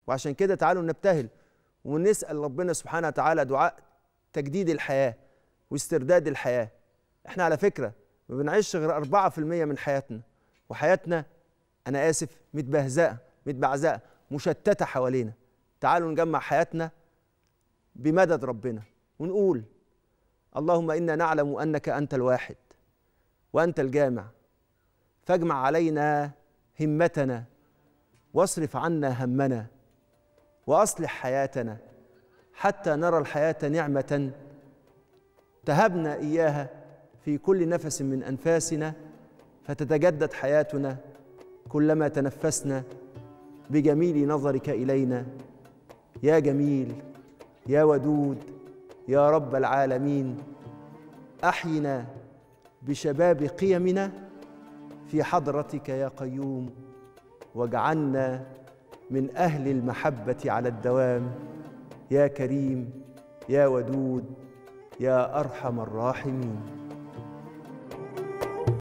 وعشان كده تعالوا نبتهل ونسال ربنا سبحانه وتعالى دعاء تجديد الحياه واسترداد الحياه احنا على فكره ما بنعيش غير 4% من حياتنا وحياتنا انا اسف متبهزقه متبعزقه مشتته حوالينا تعالوا نجمع حياتنا بمدد ربنا ونقول اللهم انا نعلم انك انت الواحد وانت الجامع فاجمع علينا همتنا واصرف عنا همنا واصلح حياتنا حتى نرى الحياه نعمه تهبنا اياها في كل نفس من انفاسنا فتتجدد حياتنا كلما تنفسنا بجميل نظرك الينا يا جميل يا ودود يا رب العالمين احينا بشباب قيمنا في حضرتك يا قيوم واجعلنا من اهل المحبه على الدوام يا كريم يا ودود يا ارحم الراحمين